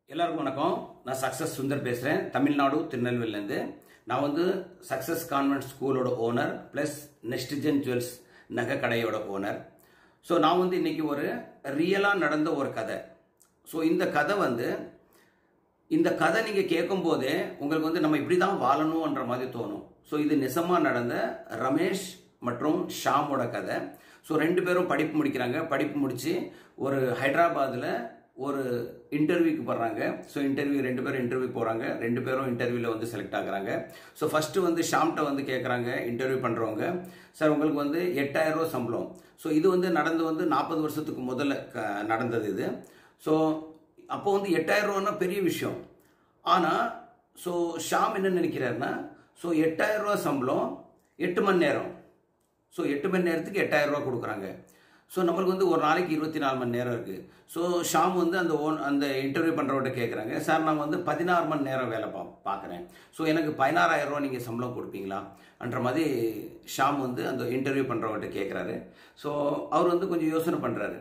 எல்லாருக்கும் வணக்கம் நான் சக்ஸஸ் சுந்தர் பேசுகிறேன் தமிழ்நாடு திருநெல்வேலிலேருந்து நான் வந்து சக்ஸஸ் கான்வென்ட் ஸ்கூலோட ஓனர் ப்ளஸ் நெஸ்டிஜன் ஜுவல்ஸ் நகை கடையோட ஓனர் ஸோ நான் வந்து இன்னைக்கு ஒரு ரியலாக நடந்த ஒரு கதை ஸோ இந்த கதை வந்து இந்த கதை நீங்கள் கேட்கும் போதே உங்களுக்கு வந்து நம்ம இப்படி தான் வாழணுன்ற மாதிரி தோணும் ஸோ இது நிஜமாக நடந்த ரமேஷ் மற்றும் ஷாமோட கதை ஸோ ரெண்டு பேரும் படிப்பு முடிக்கிறாங்க படிப்பு முடித்து ஒரு ஹைதராபாத்தில் ஒரு இன்டர்வியூக்கு போடுறாங்க ஸோ இன்டர்வியூ ரெண்டு பேரும் இன்டர்வியூ போகிறாங்க ரெண்டு பேரும் இன்டர்வியூவில் வந்து செலக்ட் ஆகுறாங்க ஸோ ஃபஸ்ட்டு வந்து ஷாம்கிட்ட வந்து கேட்குறாங்க இன்டர்வியூ பண்ணுறவங்க சார் உங்களுக்கு வந்து எட்டாயிரம் ரூபா சம்பளம் ஸோ இது வந்து நடந்து வந்து நாற்பது வருஷத்துக்கு முதல்ல க- நடந்தது இது ஸோ அப்போ வந்து எட்டாயிரம் ரூபான்னா பெரிய விஷயம் ஆனால் ஸோ ஷாம் என்ன நினைக்கிறாருன்னா ஸோ எட்டாயிரம் ரூபா சம்பளம் எட்டு மணி நேரம் ஸோ எட்டு மணி நேரத்துக்கு எட்டாயிரம் ரூபா கொடுக்குறாங்க ஸோ நம்மளுக்கு வந்து ஒரு நாளைக்கு இருபத்தி நாலு மணி நேரம் இருக்குது ஸோ ஷாம் வந்து அந்த ஓன் அந்த இன்டர்வியூ பண்ணுறவர்கிட்ட கேட்குறாங்க சார் நான் வந்து பதினாறு மணி நேரம் வேலை பா பார்க்குறேன் ஸோ எனக்கு பதினாறாயிரம் ரூபா நீங்கள் சம்பளம் கொடுப்பீங்களா என்ற மாதிரி ஷாம் வந்து அந்த இன்டர்வியூ பண்ணுறவர்கிட்ட கேட்குறாரு ஸோ அவர் வந்து கொஞ்சம் யோசனை பண்ணுறாரு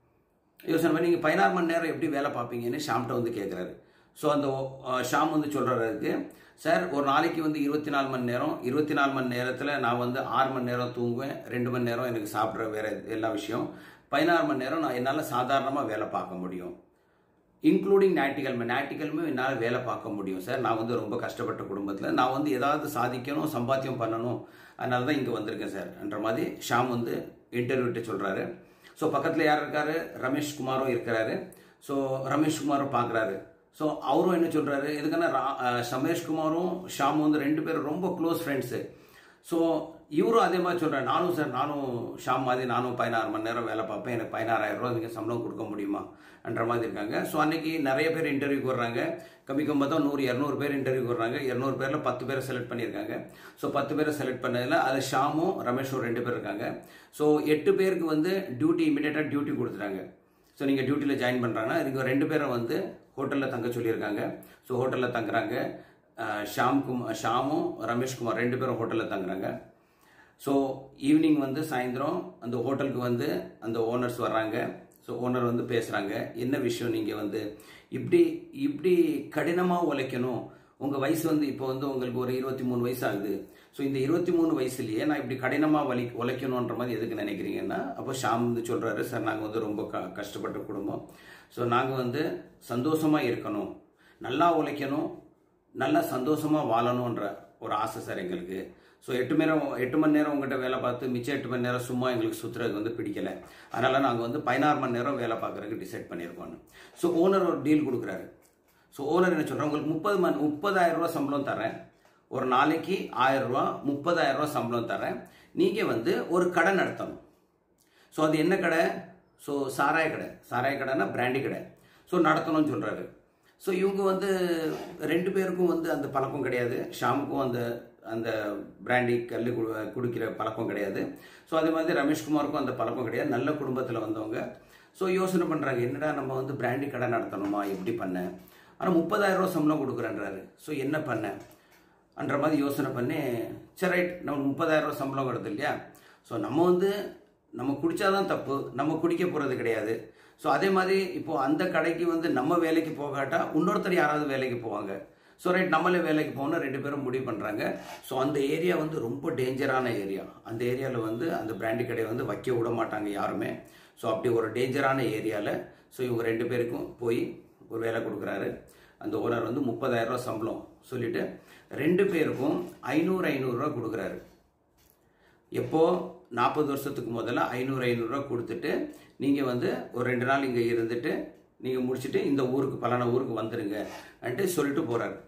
யோசனை பண்ணி நீங்கள் பதினாறு மணி நேரம் எப்படி வேலை பார்ப்பீங்கன்னு ஷாம்கிட்ட வந்து கேட்குறாரு ஸோ அந்த அஹ், ஷாம் வந்து சொல்கிறாருக்கு சார் ஒரு நாளைக்கு வந்து இருபத்தி நாலு மணி நேரம் இருபத்தி நாலு மணி நேரத்தில் நான் வந்து ஆறு மணி நேரம் தூங்குவேன் ரெண்டு மணி நேரம் எனக்கு சாப்பிட்ற வேற எல்லா விஷயம் பதினாறு மணி நேரம் நான் என்னால் சாதாரணமாக வேலை பார்க்க முடியும் இன்க்ளூடிங் ஞாயிற்றுக்கிழமை ஞாயிற்றுக்கிழமை என்னால் வேலை பார்க்க முடியும் சார் நான் வந்து ரொம்ப கஷ்டப்பட்ட குடும்பத்தில் நான் வந்து ஏதாவது சாதிக்கணும் சம்பாத்தியம் பண்ணணும் அதனால தான் இங்கே வந்திருக்கேன் சார் என்ற மாதிரி ஷாம் வந்து இன்டர்வியூட்டு சொல்கிறாரு ஸோ பக்கத்தில் யார் இருக்காரு ரமேஷ் குமாரும் இருக்கிறாரு ஸோ ரமேஷ் குமாரும் பார்க்குறாரு ஸோ அவரும் என்ன சொல்கிறாரு இதுக்கான ரா- அஹ் ரமேஷ் குமாரும் ஷாமும் வந்து ரெண்டு பேரும் ரொம்ப க்ளோஸ் ஃப்ரெண்ட்ஸு ஸோ இவரும் அதே மாதிரி சொல்கிறார் நானும் சார் நானும் ஷாம் மாதிரி நானும் பதினாறு மணி நேரம் வேலை பார்ப்பேன் எனக்கு பதினாறாயிரம் ரூபா நீங்கள் சம்பளம் கொடுக்க முடியுமா என்ற மாதிரி இருக்காங்க ஸோ அன்னைக்கு நிறைய பேர் இன்டர்வியூக்கு வர்றாங்க கம்மி கம்மி பார்த்தா நூறு இரநூறு பேர் இன்டர்வியூக்கு வர்றாங்க இரநூறு பேரில் பத்து பேரை செலக்ட் பண்ணியிருக்காங்க ஸோ பத்து பேரை செலக்ட் பண்ணதில் அது ஷாமும் ரமேஷும் ரெண்டு பேர் இருக்காங்க ஸோ எட்டு பேருக்கு வந்து டியூட்டி இமீடியட்டாக டியூட்டி கொடுத்துட்டாங்க ஸோ நீங்கள் டியூட்டியில் ஜாயின் பண்ணுறாங்கன்னா இதுக்கு ரெண்டு பேரை வந்து ஹோட்டலில் தங்க சொல்லியிருக்காங்க ஸோ ஹோட்டலில் தங்குறாங்க அஹ் ஷாம் குமார் ஷாமும் ரமேஷ் குமார் ரெண்டு பேரும் ஹோட்டலில் தங்குறாங்க ஸோ ஈவினிங் வந்து சாயந்தரம் அந்த ஹோட்டலுக்கு வந்து அந்த ஓனர்ஸ் வர்றாங்க ஸோ ஓனர் வந்து பேசுகிறாங்க என்ன விஷயம் நீங்கள் வந்து இப்படி இப்படி கடினமாக உழைக்கணும் உங்கள் வயசு வந்து இப்போ வந்து உங்களுக்கு ஒரு இருபத்தி மூணு வயசு ஆகுது ஸோ இந்த இருபத்தி மூணு வயசுலயே நான் இப்படி கடினமாக வலி உழைக்கணுன்ற மாதிரி எதுக்கு நினைக்கிறீங்கன்னா அப்போ ஷாம் வந்து சொல்கிறாரு சார் நாங்கள் வந்து ரொம்ப க கஷ்டப்பட்ட குடும்பம் ஸோ நாங்கள் வந்து சந்தோஷமாக இருக்கணும் நல்லா உழைக்கணும் நல்லா சந்தோஷமாக வாழணுன்ற ஒரு ஆசை சார் எங்களுக்கு ஸோ எட்டு மணி நேரம் எட்டு மணி நேரம் உங்கள்கிட்ட வேலை பார்த்து மிச்சம் எட்டு மணி நேரம் சும்மா எங்களுக்கு சுற்றுறதுக்கு வந்து பிடிக்கல அதனால நாங்கள் வந்து பதினாறு மணி நேரம் வேலை பார்க்குறதுக்கு டிசைட் பண்ணியிருக்கோம் ஸோ ஓனர் ஒரு டீல் கொடுக்குறாரு ஸோ ஓனர் என்ன சொல்கிறார் உங்களுக்கு முப்பது மணி முப்பதாயிரம் ரூபா சம்பளம் தரேன் ஒரு நாளைக்கு ஆயிரம் ரூபா முப்பதாயிரம் ரூபா சம்பளம் தரேன் நீங்கள் வந்து ஒரு கடை நடத்தணும் ஸோ அது என்ன கடை ஸோ சாராய கடை சாராய கடைன்னா பிராண்டி கடை ஸோ நடத்தணும்னு சொல்கிறாரு ஸோ இவங்க வந்து ரெண்டு பேருக்கும் வந்து அந்த பழக்கம் கிடையாது ஷாமுக்கும் அந்த அந்த பிராண்டி கல் கு- குடிக்கிற பழக்கம் கிடையாது ஸோ அதே மாதிரி ரமேஷ்குமாருக்கும் அந்த பழக்கம் கிடையாது நல்ல குடும்பத்தில் வந்தவங்க ஸோ யோசனை பண்ணுறாங்க என்னடா நம்ம வந்து பிராண்டி கடை நடத்தணுமா எப்படி பண்ண ஆனால் முப்பதாயிரம் ரூபா சம்பளம் கொடுக்குறேன்றாரு ஸோ என்ன பண்ண அன்ற மாதிரி யோசனை பண்ணி சரி ரைட் நம்ம முப்பதாயிரம் ரூபா சம்பளம் வருது இல்லையா ஸோ நம்ம வந்து நம்ம குடிச்சாதான் தப்பு நம்ம குடிக்க போகிறது கிடையாது ஸோ அதே மாதிரி இப்போ அந்த கடைக்கு வந்து நம்ம வேலைக்கு போகாட்டா இன்னொருத்தர் யாராவது வேலைக்கு போவாங்க ஸோ ரைட் நம்மளே வேலைக்கு போகணும் ரெண்டு பேரும் முடிவு பண்ணுறாங்க ஸோ அந்த ஏரியா வந்து ரொம்ப டேஞ்சரான ஏரியா அந்த ஏரியாவில் வந்து அந்த பிராண்டி கடையை வந்து வைக்க விட மாட்டாங்க யாருமே ஸோ அப்படி ஒரு டேஞ்சரான ஏரியாவில் ஸோ இவங்க ரெண்டு பேருக்கும் போய் ஒரு வேலை கொடுக்குறாரு அந்த ஓனர் வந்து முப்பதாயிரம் ரூபாய் சம்பளம் சொல்லிட்டு ரெண்டு பேருக்கும் ஐநூறு ஐநூறுரூவா கொடுக்குறாரு எப்போ நாற்பது வருஷத்துக்கு முதல்ல ஐநூறு ஐநூறுரூவா கொடுத்துட்டு நீங்கள் வந்து ஒரு ரெண்டு நாள் இங்கே இருந்துட்டு நீங்கள் முடிச்சுட்டு இந்த ஊருக்கு பலான ஊருக்கு வந்துடுங்கன்ட்டு சொல்லிட்டு போகிறாரு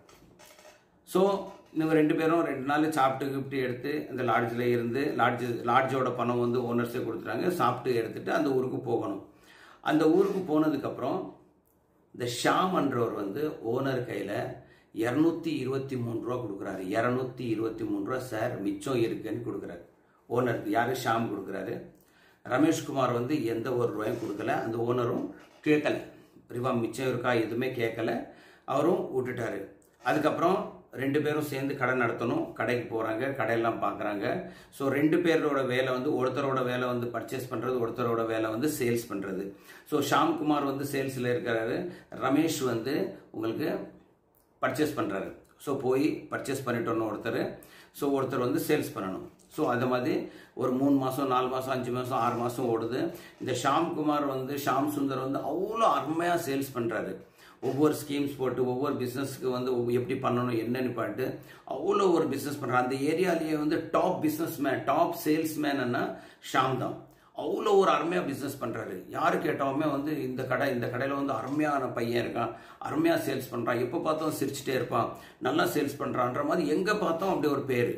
ஸோ இவங்க ரெண்டு பேரும் ரெண்டு நாள் சாப்பிட்டு கிப்ட்டு எடுத்து அந்த லாட்ஜில் இருந்து லாட்ஜ் லாட்ஜோட பணம் வந்து ஓனர்ஸே கொடுத்துட்டாங்க சாப்பிட்டு எடுத்துட்டு அந்த ஊருக்கு போகணும் அந்த ஊருக்கு போனதுக்கப்புறம் இந்த ஷாம்ன்றவர் வந்து ஓனர் கையில் இரநூத்தி இருபத்தி மூணு ரூபா கொடுக்குறாரு இரநூத்தி இருபத்தி மூணு ரூபா சார் மிச்சம் இருக்குன்னு கொடுக்குறாரு ஓனருக்கு யாரு ஷாம் கொடுக்குறாரு ரமேஷ்குமார் வந்து எந்த ஒரு ரூபாயும் கொடுக்கல அந்த ஓனரும் கேட்கல ரிவா மிச்சம் இருக்கா எதுவுமே கேட்கல அவரும் விட்டுட்டாரு அதுக்கப்புறம் ரெண்டு பேரும் சேர்ந்து கடை நடத்தணும் கடைக்கு போகிறாங்க கடையெல்லாம் பார்க்குறாங்க ஸோ ரெண்டு பேரோட வேலை வந்து ஒருத்தரோட வேலை வந்து பர்ச்சேஸ் பண்ணுறது ஒருத்தரோட வேலை வந்து சேல்ஸ் பண்ணுறது ஸோ ஷாம்குமார் வந்து சேல்ஸில் இருக்கிறாரு ரமேஷ் வந்து உங்களுக்கு பர்ச்சேஸ் பண்ணுறாரு ஸோ போய் பர்ச்சேஸ் பண்ணிட்டோன்னு ஒருத்தர் ஸோ ஒருத்தர் வந்து சேல்ஸ் பண்ணணும் ஸோ அது மாதிரி ஒரு மூணு மாதம் நாலு மாதம் அஞ்சு மாதம் ஆறு மாதம் ஓடுது இந்த ஷாம்குமார் வந்து ஷாம் சுந்தர் வந்து அவ்வளோ அருமையாக சேல்ஸ் பண்ணுறாரு ஒவ்வொரு ஸ்கீம்ஸ் போட்டு ஒவ்வொரு பிஸ்னஸ்க்கு வந்து ஒவ்வொரு- எப்படி பண்ணணும் என்னன்னு பாட்டு அவ்வளோ ஒரு பிஸ்னஸ் பண்ணுறாரு அந்த ஏரியாலேயே வந்து top business man top sales மேன்னா ஷாம் தான் அவ்வளோ ஒரு அருமையாக பிஸ்னஸ் பண்ணுறாரு யாரு கேட்டாலுமே வந்து இந்த கடை இந்த கடையில் வந்து அருமையான பையன் இருக்கான் அருமையாக சேல்ஸ் பண்ணுறான் எப்போ பார்த்தோம் சிரிச்சிட்டே இருப்பான் நல்லா சேல்ஸ் பண்ணுறான்ற மாதிரி எங்கே பார்த்தோம் அப்படி ஒரு பேர்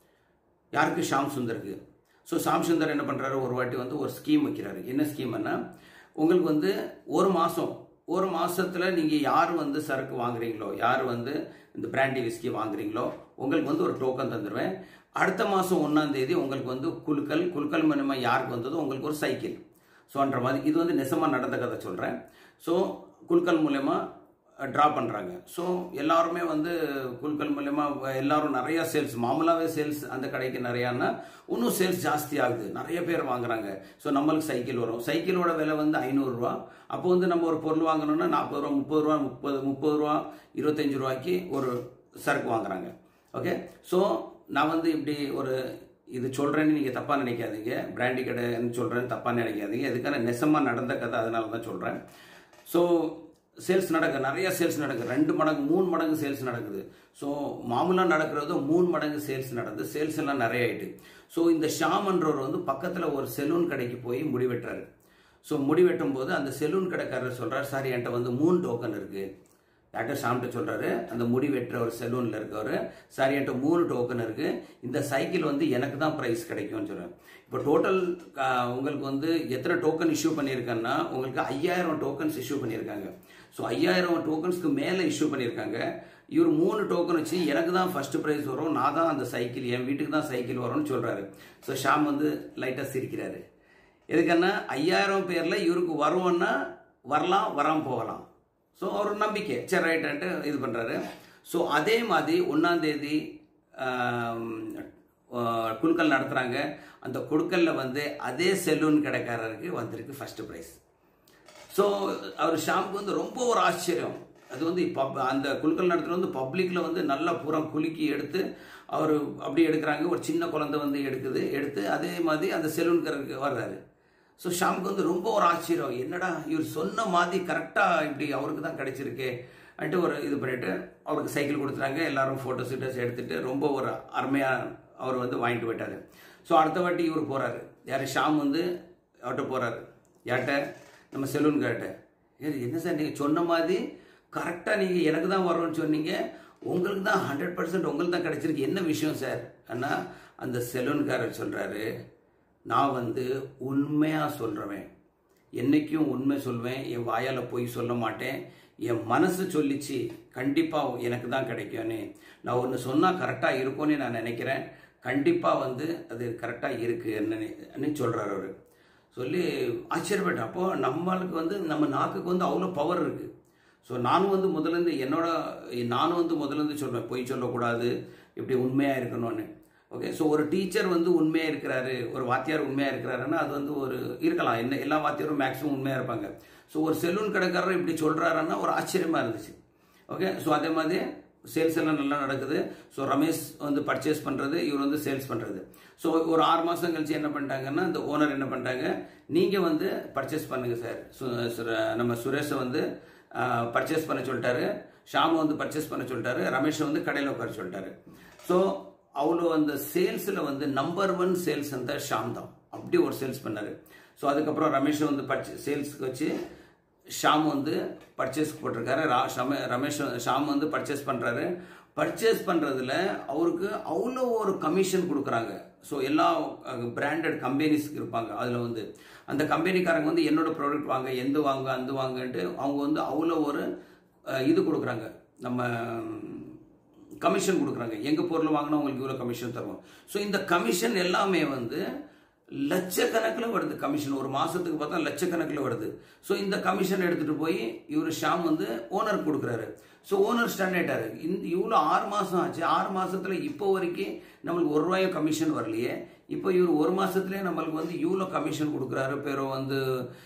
யாருக்கு ஷாம் சுந்தருக்கு ஸோ ஷாம் சுந்தர் என்ன பண்ணுறாரு ஒரு வாட்டி வந்து ஒரு ஸ்கீம் வைக்கிறாரு என்ன ஸ்கீம்னா உங்களுக்கு வந்து ஒரு மாதம் ஒரு மாசத்துல நீங்கள் யார் வந்து சரக்கு வாங்குறீங்களோ யார் வந்து இந்த பிராண்டி விஸ்கி வாங்குறீங்களோ உங்களுக்கு வந்து ஒரு டோக்கன் தந்துடுவேன் அடுத்த மாதம் ஒன்றாம் தேதி உங்களுக்கு வந்து குலுக்கல் குலுக்கல் மூலமா யாருக்கு வந்ததோ உங்களுக்கு ஒரு சைக்கிள் ஸோன்ற மாதிரி இது வந்து நெசமாக நடந்த கதை சொல்கிறேன் ஸோ குலுக்கல் மூலயமா ட்ரா பண்ணுறாங்க ஸோ எல்லாருமே வந்து குழுக்கள் மூலயமா எல்லாரும் நிறைய சேல்ஸ் மாமூலாவே சேல்ஸ் அந்த கடைக்கு நிறையான்னா இன்னும் சேல்ஸ் ஜாஸ்தி ஆகுது நிறைய பேர் வாங்குறாங்க ஸோ நம்மளுக்கு சைக்கிள் வரும் சைக்கிளோட விலை வந்து ஐநூறுரூவா அப்போ வந்து நம்ம ஒரு பொருள் வாங்கணும்னா நாற்பது ரூபா முப்பது ரூபா முப்பது முப்பது ரூபா இருபத்தஞ்சு ரூபாய்க்கு ஒரு சரக்கு வாங்குறாங்க ஓகே ஸோ நான் வந்து இப்படி ஒரு இது சொல்கிறேன்னு நீங்கள் தப்பாக நினைக்காதீங்க பிராண்டி கடைன்னு சொல்கிறேன்னு தப்பாக நினைக்காதீங்க இதுக்கான நெசமாக நடந்த கதை அதனால தான் சொல்கிறேன் ஸோ சேல்ஸ் நடக்க நிறைய சேல்ஸ் நடக்குது ரெண்டு மடங்கு மூணு மடங்கு சேல்ஸ் நடக்குது ஸோ மாமூலாக நடக்கிறது மூணு மடங்கு சேல்ஸ் நடக்குது சேல்ஸ் எல்லாம் நிறைய ஆயிட்டு ஸோ இந்த ஷாம்ன்றவர் வந்து பக்கத்தில் ஒரு செலூன் கடைக்கு போய் முடி வெட்டுறாரு ஸோ முடி வெட்டும் போது அந்த செலூன் கடைக்காரர் சொல்றார் சார் என்கிட்ட வந்து மூணு டோக்கன் இருக்கு டாக்டர் ஷாம்கிட்ட சொல்றாரு அந்த முடி வெட்டுற ஒரு செலூன்ல இருக்கவர் சார் என்கிட்ட மூணு டோக்கன் இருக்கு இந்த சைக்கிள் வந்து எனக்கு தான் ப்ரைஸ் கிடைக்கும்னு சொல்றாரு இப்போ டோட்டல் உங்களுக்கு வந்து எத்தனை டோக்கன் இஷ்யூ பண்ணியிருக்கேன்னா உங்களுக்கு ஐயாயிரம் டோக்கன்ஸ் இஷ்யூ பண்ணியிருக்காங்க ஸோ ஐயாயிரம் டோக்கன்ஸ்க்கு மேலே இஷ்யூ பண்ணியிருக்காங்க இவர் மூணு டோக்கன் வச்சு எனக்கு தான் ஃபர்ஸ்ட் ப்ரைஸ் வரும் நான் தான் அந்த சைக்கிள் என் வீட்டுக்கு தான் சைக்கிள் வரும்னு சொல்றாரு ஸோ ஷாம் வந்து லைட்டாக சிரிக்கிறாரு எதுக்குன்னா ஐயாயிரம் பேர்ல இவருக்கு வருவோன்னா வரலாம் வராம போகலாம் ஸோ அவர் நம்பிக்கை சரி ரைட்டு இது பண்ணுறாரு ஸோ அதே மாதிரி ஒன்றாம் தேதி குழுக்கள் நடத்துகிறாங்க அந்த குழுக்களில் வந்து அதே செலூன் கடைக்காரருக்கு வந்திருக்கு ஃபர்ஸ்ட் ப்ரைஸ் ஸோ அவர் ஷாம்பு வந்து ரொம்ப ஒரு ஆச்சரியம் அது வந்து பப் அந்த குழுக்கள் நடத்துகிற வந்து பப்ளிக்கில் வந்து நல்லா புறம் குலுக்கி எடுத்து அவர் அப்படி எடுக்கிறாங்க ஒரு சின்ன குழந்தை வந்து எடுக்குது எடுத்து அதே மாதிரி அந்த செலூன்காரருக்கு வர்றாரு ஸோ ஷாமுக்கு வந்து ரொம்ப ஒரு ஆச்சரியம் என்னடா இவர் சொன்ன மாதிரி கரெக்டாக இப்படி அவருக்கு தான் கிடைச்சிருக்கே அன்ட்டு ஒரு இது பண்ணிட்டு அவருக்கு சைக்கிள் கொடுத்துறாங்க எல்லாரும் ஃபோட்டோ சீட்டர்ஸ் எடுத்துட்டு ரொம்ப ஒரு அருமையாக அவர் வந்து வாங்கிட்டு போயிட்டாரு ஸோ அடுத்த வாட்டி இவர் போறாரு யார் ஷாம் வந்து அவர்கிட்ட போறாரு யார்கிட்ட நம்ம செலூன் கிட்ட ஏய், என்ன சார் நீங்கள் சொன்ன மாதிரி கரெக்டாக நீங்கள் எனக்கு தான் வரும்னு சொன்னீங்க உங்களுக்கு தான் ஹண்ட்ரட் பர்சன்ட் உங்களுக்கு தான் கிடைச்சிருக்கு என்ன விஷயம் சார் அண்ணா அந்த செலூன்காரர் சொல்கிறாரு நான் வந்து உண்மையாக சொல்கிறவன் என்னைக்கும் உண்மை சொல்வேன் என் வாயால் பொய் சொல்ல மாட்டேன் என் மனசு சொல்லிச்சு கண்டிப்பாக எனக்கு தான் கிடைக்கும்னு நான் ஒன்று சொன்னால் கரெக்டாக இருக்கும்னு நான் நினைக்கிறேன் கண்டிப்பாக வந்து அது கரெக்டாக இருக்குன்னு சொல்கிறார் அவர் சொல்லி ஆச்சரியப்பட்டேன் அப்போ நம்மளுக்கு வந்து நம்ம நாக்குக்கு வந்து அவ்வளோ பவர் இருக்குது ஸோ நானும் வந்து முதலேருந்து என்னோட நானும் வந்து முதலேருந்து சொல்வேன் பொய் சொல்லக்கூடாது இப்படி உண்மையாக இருக்கணும்னு ஓகே ஸோ ஒரு டீச்சர் வந்து உண்மையாக இருக்கிறாரு ஒரு வாத்தியார் உண்மையாக இருக்கிறாருன்னா அது வந்து ஒரு இருக்கலாம் என்ன எல்லா வாத்தியாரும் மேக்ஸிமம் உண்மையாக இருப்பாங்க ஸோ ஒரு செலூன் கடைக்காரர் இப்படி சொல்கிறாருன்னா ஒரு ஆச்சரியமாக இருந்துச்சு ஓகே ஸோ அதே மாதிரி சேல்ஸ் எல்லாம் நல்லா நடக்குது ஸோ ரமேஷ் வந்து பர்ச்சேஸ் பண்ணுறது இவர் வந்து சேல்ஸ் பண்ணுறது ஸோ ஒரு ஆறு மாதம் கழிச்சு என்ன பண்ணிட்டாங்கன்னா இந்த ஓனர் என்ன பண்ணிட்டாங்க நீங்கள் வந்து பர்ச்சேஸ் பண்ணுங்க சார் சு- சுர- நம்ம சுரேஷை வந்து பர்ச்சேஸ் பண்ண சொல்லிட்டாரு ஷாமு வந்து பர்ச்சேஸ் பண்ண சொல்லிட்டாரு ரமேஷை வந்து கடையில் உட்கார சொல்லிட்டாரு ஸோ அவ்வளோ அந்த சேல்ஸில் வந்து நம்பர் ஒன் சேல்ஸ் அந்த ஷாம் தான் அப்படி ஒரு சேல்ஸ் பண்ணாரு ஸோ அதுக்கப்புறம் ரமேஷை வந்து பர்ச்சே சேல்ஸ்க்கு வச்சு ஷாம் வந்து பர்ச்சேஸ் போட்டிருக்காரு ரா- ஷம- ரமேஷ் ஷாம் வந்து பர்ச்சேஸ் பண்றாரு பர்ச்சேஸ் பண்றதுல அவருக்கு அவ்வளோ ஒரு கமிஷன் கொடுக்குறாங்க ஸோ எல்லா பிராண்டட் கம்பெனிஸ் இருப்பாங்க அதில் வந்து அந்த கம்பெனிக்காரங்க வந்து என்னோட ப்ராடக்ட் வாங்க எந்த வாங்க அந்த வாங்கன்ட்டு அவங்க வந்து அவ்வளோ ஒரு அஹ், இது கொடுக்குறாங்க நம்ம கமிஷன் கொடுக்குறாங்க எங்கள் பொருள் வாங்கினா உங்களுக்கு இவ்வளோ கமிஷன் தருவோம் ஸோ இந்த கமிஷன் எல்லாமே வந்து லட்சக்கணக்கில் வருது கமிஷன் ஒரு மாசத்துக்கு பார்த்தா லட்சக்கணக்கில் வருது ஸோ இந்த கமிஷன் எடுத்துட்டு போய் இவர் ஷாம் வந்து ஓனர் கொடுக்குறாரு ஸோ ஓனர் ஸ்டாண்ட் ஆயிட்டாரு இந்த இவ்வளோ ஆறு மாசம் ஆச்சு ஆறு மாசத்துல இப்போ வரைக்கும் நம்மளுக்கு ஒரு ரூபாயும் கமிஷன் வரலையே இப்போ இவர் ஒரு மாசத்துலயே நம்மளுக்கு வந்து இவ்வளோ கமிஷன் கொடுக்குறாரு பேரும் வந்து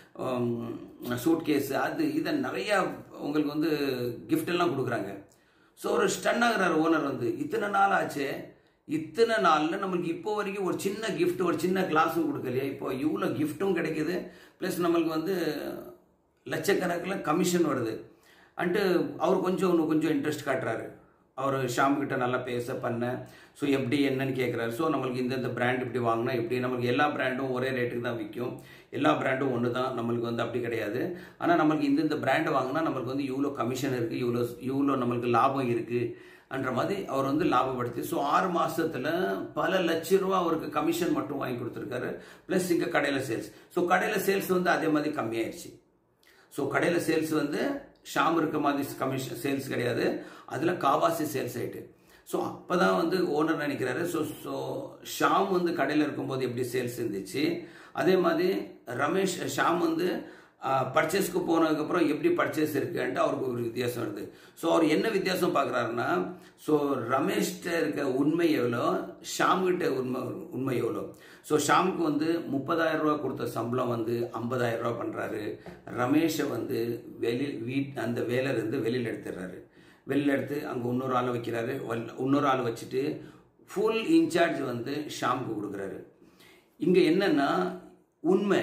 சூட் கேஸ் அது இதை நிறைய உங்களுக்கு வந்து gift எல்லாம் கொடுக்குறாங்க ஸோ ஒரு ஸ்டன் ஆகுறாரு ஓனர் வந்து இத்தனை நாள் ஆச்சு இத்தனை நாளில் நம்மளுக்கு இப்போ வரைக்கும் ஒரு சின்ன gift ஒரு சின்ன கிளாஸும் கொடுக்கலையே இப்போ இவ்வளோ கிஃப்ட்டும் கிடைக்குது ப்ளஸ் நம்மளுக்கு வந்து லட்சக்கணக்கில் கமிஷன் வருது அன்ட்டு அவர் கொஞ்சம் இன்னும் கொஞ்சம் இன்ட்ரெஸ்ட் காட்டுறாரு அவர் ஷாம் கிட்ட நல்லா பேச பண்ண ஸோ எப்படி என்னன்னு கேட்குறாரு ஸோ நம்மளுக்கு இந்த இந்த பிராண்ட் இப்படி வாங்கினா இப்படி நம்மளுக்கு எல்லா பிராண்டும் ஒரே ரேட்டுக்கு தான் விற்கும் எல்லா பிராண்டும் ஒன்று தான் நம்மளுக்கு வந்து அப்படி கிடையாது ஆனால் நம்மளுக்கு இந்த இந்த பிராண்டு வாங்கினா நம்மளுக்கு வந்து இவ்வளோ கமிஷன் இருக்குது இவ்வளோ இவ்வளோ நம்மளுக்கு லாபம் இருக்குது அன்ற மாதிரி அவர் வந்து லாபப்படுத்தி ஸோ ஆறு மாசத்துல பல லட்ச ரூபா அவருக்கு கமிஷன் மட்டும் வாங்கி கொடுத்துருக்காரு ப்ளஸ் இங்கே கடையில் சேல்ஸ் ஸோ கடையில் சேல்ஸ் வந்து அதே மாதிரி கம்மியாயிருச்சு ஸோ கடையில் சேல்ஸ் வந்து ஷாம் இருக்க மாதிரி கமிஷன் சேல்ஸ் கிடையாது அதில் காவாசி சேல்ஸ் ஆயிட்டு ஸோ அப்போ தான் வந்து ஓனர் நினைக்கிறாரு ஸோ ஸோ ஷாம் வந்து கடையில் இருக்கும்போது எப்படி சேல்ஸ் இருந்துச்சு அதே மாதிரி ரமேஷ் ஷாம் வந்து பர்ச்சேஸ்க்கு போனதுக்கப்புறம் எப்படி பர்ச்சேஸ் இருக்குன்ட்டு அவருக்கு ஒரு வித்தியாசம் வருது ஸோ அவர் என்ன வித்தியாசம் பார்க்குறாருன்னா ஸோ ரமேஷ்கிட்ட இருக்க உண்மை எவ்வளோ ஷாம்கிட்ட உண்மை உண்மை எவ்வளோ ஸோ ஷாமுக்கு வந்து முப்பதாயிரம் ரூபா கொடுத்த சம்பளம் வந்து ஐம்பதாயிரம் ரூபா பண்ணுறாரு ரமேஷை வந்து வெளி வீட் அந்த வேலையிலேருந்து வெளியில் எடுத்துடுறாரு வெளியில் எடுத்து அங்கே இன்னொரு ஆள் வைக்கிறாரு வல்- இன்னொரு ஆள் வச்சுட்டு ஃபுல் இன்சார்ஜ் வந்து ஷாமுக்கு கொடுக்குறாரு இங்கே என்னன்னா உண்மை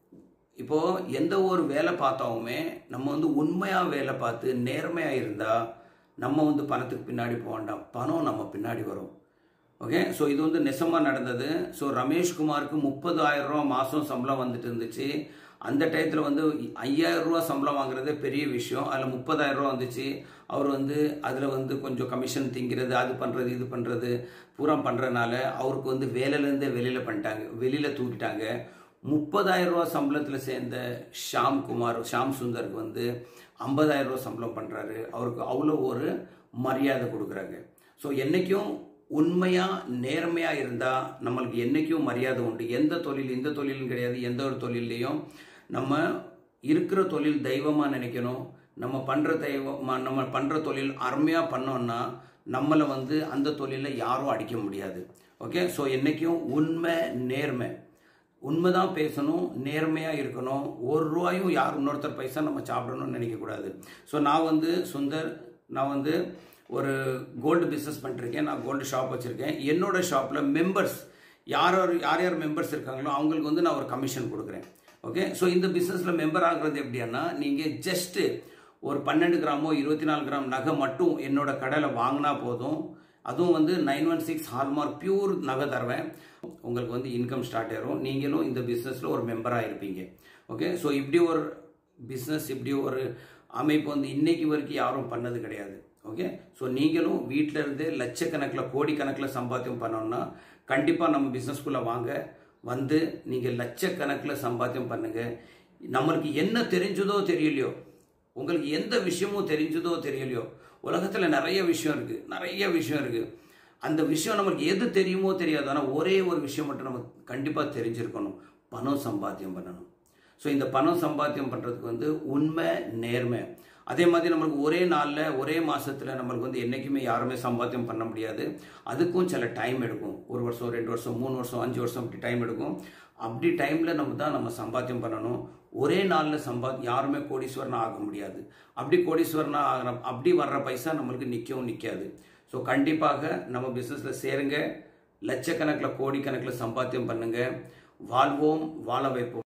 இப்போ எந்த ஒரு வேலை பார்த்தாலுமே நம்ம வந்து உண்மையாக வேலை பார்த்து நேர்மையாக இருந்தால் நம்ம வந்து பணத்துக்கு பின்னாடி போக வேண்டாம் பணம் நம்ம பின்னாடி வரும் ஓகே ஸோ இது வந்து நெசமாக நடந்தது ஸோ ரமேஷ்குமாருக்கு முப்பதாயிரம் ரூபா மாதம் சம்பளம் வந்துட்டு இருந்துச்சு அந்த டயத்தில் வந்து ஐயாயிரம் ரூபா சம்பளம் வாங்குறதே பெரிய விஷயம் அதில் முப்பதாயிரம் ரூபா வந்துச்சு அவர் வந்து அதில் வந்து கொஞ்சம் கமிஷன் திங்கிறது அது பண்ணுறது இது பண்ணுறது பூரா பண்ணுறதுனால அவருக்கு வந்து வேலையிலேருந்தே வெளியில் பண்ணிட்டாங்க வெளியில் தூக்கிட்டாங்க முப்பதாயிரம் ரூபா சம்பளத்தில் சேர்ந்த ஷாம் குமார் ஷாம் சுந்தருக்கு வந்து ஐம்பதாயிரம் ரூபா சம்பளம் பண்ணுறாரு அவருக்கு அவ்வளோ ஒரு மரியாதை கொடுக்குறாங்க ஸோ என்றைக்கும் உண்மையாக நேர்மையாக இருந்தால் நம்மளுக்கு என்றைக்கும் மரியாதை உண்டு எந்த தொழில் இந்த தொழிலும் கிடையாது எந்த ஒரு தொழில்லையும் நம்ம இருக்கிற தொழில் தெய்வமாக நினைக்கணும் நம்ம பண்ணுற தெய்வம் நம்ம பண்ணுற தொழில் அருமையாக பண்ணோம்னா நம்மளை வந்து அந்த தொழிலில் யாரும் அடிக்க முடியாது ஓகே ஸோ என்றைக்கும் உண்மை நேர்மை உண்மைதான் பேசணும் நேர்மையாக இருக்கணும் ஒரு ரூபாயும் யார் இன்னொருத்தர் பைசா நம்ம சாப்பிடணும்னு நினைக்கக்கூடாது ஸோ நான் வந்து சுந்தர் நான் வந்து ஒரு கோல்டு பிஸ்னஸ் பண்ணிருக்கேன் நான் கோல்டு ஷாப் வச்சுருக்கேன் என்னோட ஷாப்பில் மெம்பர்ஸ் யார் யார் யார் யார் மெம்பர்ஸ் இருக்காங்களோ அவங்களுக்கு வந்து நான் ஒரு கமிஷன் கொடுக்குறேன் ஓகே ஸோ இந்த பிஸ்னஸில் மெம்பர் ஆகுறது எப்படின்னா நீங்கள் ஜஸ்ட்டு ஒரு பன்னெண்டு கிராமோ இருபத்தி நாலு கிராம் நகை மட்டும் என்னோட கடையில் வாங்கினா போதும் அதுவும் வந்து nine one six hallmark pure நகை தருவேன் உங்களுக்கு வந்து இன்கம் ஸ்டார்ட் ஆயிரும் நீங்களும் இந்த பிஸ்னஸில் ஒரு மெம்பராக இருப்பீங்க ஓகே ஸோ இப்படி ஒரு பிஸ்னஸ் இப்படி ஒரு அமைப்பு வந்து இன்னைக்கு வரைக்கும் யாரும் பண்ணது கிடையாது ஓகே ஸோ நீங்களும் வீட்டில் இருந்தே லட்சக்கணக்கில் கோடிக்கணக்கில் சம்பாத்தியம் பண்ணோம்னா கண்டிப்பாக நம்ம பிஸ்னஸ்குள்ளே வாங்க வந்து நீங்கள் லட்சக்கணக்கில் சம்பாத்தியம் பண்ணுங்க நம்மளுக்கு என்ன தெரிஞ்சதோ தெரியலையோ உங்களுக்கு எந்த விஷயமும் தெரிஞ்சதோ தெரியலையோ உலகத்தில் நிறைய விஷயம் இருக்கு நிறைய விஷயம் இருக்கு அந்த விஷயம் நமக்கு எது தெரியுமோ தெரியாது ஆனால் ஒரே ஒரு விஷயம் மட்டும் நமக்கு கண்டிப்பாக தெரிஞ்சிருக்கணும் பணம் சம்பாத்தியம் பண்ணணும் ஸோ இந்த பணம் சம்பாத்தியம் பண்ணுறதுக்கு வந்து உண்மை நேர்மை அதே மாதிரி நம்மளுக்கு ஒரே நாளில் ஒரே மாசத்துல நம்மளுக்கு வந்து என்றைக்குமே யாருமே சம்பாத்தியம் பண்ண முடியாது அதுக்கும் சில டைம் எடுக்கும் ஒரு வருஷம் ரெண்டு வருஷம் மூணு வருஷம் அஞ்சு வருஷம் அப்படி டைம் எடுக்கும் அப்படி டைமில் நம்ம தான் நம்ம சம்பாத்தியம் பண்ணணும் ஒரே நாளில் சம்பா யாருமே கோடீஸ்வரனா ஆக முடியாது அப்படி கோடீஸ்வரனா ஆகிற அப்படி வர்ற பைசா நம்மளுக்கு நிற்கவும் நிற்காது ஸோ கண்டிப்பாக நம்ம பிஸ்னஸில் சேருங்க லட்சக்கணக்கில் கோடிக்கணக்கில் சம்பாத்தியம் பண்ணுங்க வாழ்வோம் வாழ வைப்போம்